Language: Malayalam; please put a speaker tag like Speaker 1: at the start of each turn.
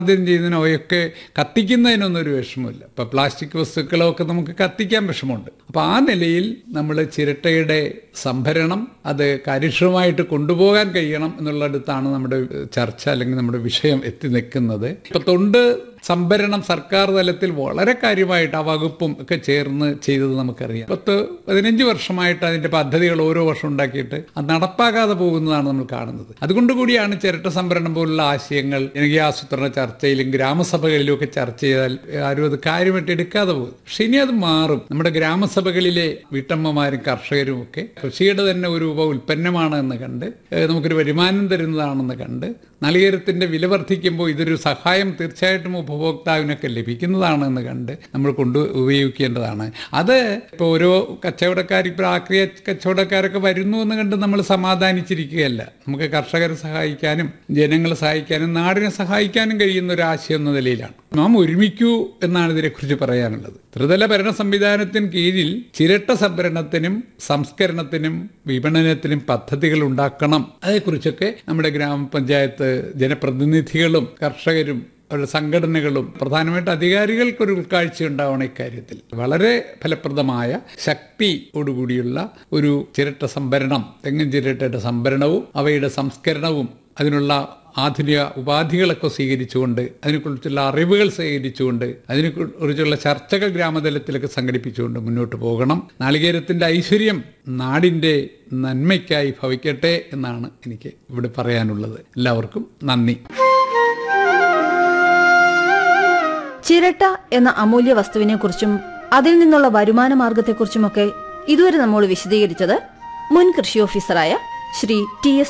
Speaker 1: ആദ്യം ചെയ്യുന്നതിനോയൊക്കെ കത്തിക്കുന്നതിനൊന്നും ഒരു വിഷമമില്ല ഇപ്പം പ്ലാസ്റ്റിക് വസ്തുക്കളൊക്കെ നമുക്ക് കത്തിക്കാൻ വിഷമമുണ്ട് അപ്പോൾ ആ നിലയിൽ നമ്മൾ ചിരട്ടയുടെ സംഭരണം അത് കാര്യക്ഷമമായിട്ട് കൊണ്ടുപോകാൻ കഴിയണം എന്നുള്ളിടത്താണ് നമ്മുടെ ചർച്ച അല്ലെങ്കിൽ നമ്മുടെ വിഷയം എത്തി നിൽക്കുന്നത് ഇപ്പം തൊണ്ട് സംഭരണം സർക്കാർ തലത്തിൽ വളരെ കാര്യമായിട്ട് ആ വകുപ്പും ഒക്കെ ചേർന്ന് ചെയ്തത് നമുക്കറിയാം പത്ത് പതിനഞ്ച് വർഷമായിട്ട് അതിന്റെ പദ്ധതികൾ ഓരോ വർഷം ഉണ്ടാക്കിയിട്ട് അത് നടപ്പാക്കാതെ പോകുന്നതാണ് നമ്മൾ കാണുന്നത് അതുകൊണ്ട് കൂടിയാണ് ചിരട്ട സംഭരണം പോലുള്ള ആശയങ്ങൾ ജനകീയാസൂത്രണ ചർച്ചയിലും ഗ്രാമസഭകളിലും ഒക്കെ ചർച്ച ചെയ്താൽ ആരും അത് കാര്യമായിട്ട് എടുക്കാതെ പോകും പക്ഷെ ഇനി അത് മാറും നമ്മുടെ ഗ്രാമസഭകളിലെ വീട്ടമ്മമാരും കർഷകരും ഒക്കെ കൃഷിയുടെ തന്നെ ഒരു ഉപ ഉൽപ്പന്നമാണ് എന്ന് കണ്ട് ഏഹ് നമുക്കൊരു വരുമാനം തരുന്നതാണെന്ന് കണ്ട് നാളികേരത്തിന്റെ വില വർദ്ധിക്കുമ്പോൾ ഇതൊരു സഹായം തീർച്ചയായിട്ടും ഉപഭോക്താവിനൊക്കെ ലഭിക്കുന്നതാണെന്ന് കണ്ട് നമ്മൾ കൊണ്ട് ഉപയോഗിക്കേണ്ടതാണ് അത് ഇപ്പോൾ ഓരോ കച്ചവടക്കാർ ഇപ്പോൾ ആക്രിയ കച്ചവടക്കാരൊക്കെ വരുന്നു എന്ന് കണ്ട് നമ്മൾ സമാധാനിച്ചിരിക്കുകയല്ല നമുക്ക് കർഷകരെ സഹായിക്കാനും ജനങ്ങളെ സഹായിക്കാനും നാടിനെ സഹായിക്കാനും കഴിയുന്ന ഒരു ആശയം എന്ന നിലയിലാണ് നാം ഒരുമിക്കൂ എന്നാണ് ഇതിനെക്കുറിച്ച് പറയാനുള്ളത് ത്രിതല ഭരണ സംവിധാനത്തിന് കീഴിൽ ചിരട്ട സംഭരണത്തിനും സംസ്കരണത്തിനും വിപണനത്തിനും പദ്ധതികൾ ഉണ്ടാക്കണം അതേക്കുറിച്ചൊക്കെ നമ്മുടെ ഗ്രാമപഞ്ചായത്ത് ജനപ്രതിനിധികളും കർഷകരും അവരുടെ സംഘടനകളും പ്രധാനമായിട്ട് അധികാരികൾക്കൊരു ഉൾക്കാഴ്ച ഉണ്ടാവണം ഇക്കാര്യത്തിൽ വളരെ ഫലപ്രദമായ ശക്തിയോടുകൂടിയുള്ള ഒരു ചിരട്ട സംഭരണം തെങ്ങിൻ ചിരട്ടയുടെ സംഭരണവും അവയുടെ സംസ്കരണവും അതിനുള്ള ആധുനിക ഉപാധികളൊക്കെ സ്വീകരിച്ചുകൊണ്ട് അതിനെക്കുറിച്ചുള്ള അറിവുകൾ സ്വീകരിച്ചുകൊണ്ട് അതിനെക്കുറിച്ചുള്ള ചർച്ചകൾ ഗ്രാമതലത്തിലൊക്കെ സംഘടിപ്പിച്ചുകൊണ്ട് മുന്നോട്ട് പോകണം നാളികേരത്തിന്റെ ഐശ്വര്യം നാടിന്റെ നന്മയ്ക്കായി ഭവിക്കട്ടെ എന്നാണ് എനിക്ക് ഇവിടെ പറയാനുള്ളത് എല്ലാവർക്കും നന്ദി
Speaker 2: ചിരട്ട എന്ന അമൂല്യ വസ്തുവിനെക്കുറിച്ചും അതിൽ നിന്നുള്ള വരുമാന മാർഗത്തെക്കുറിച്ചുമൊക്കെ ഇതുവരെ നമ്മോട് വിശദീകരിച്ചത് മുൻ കൃഷി ഓഫീസറായ ശ്രീ ടി എസ്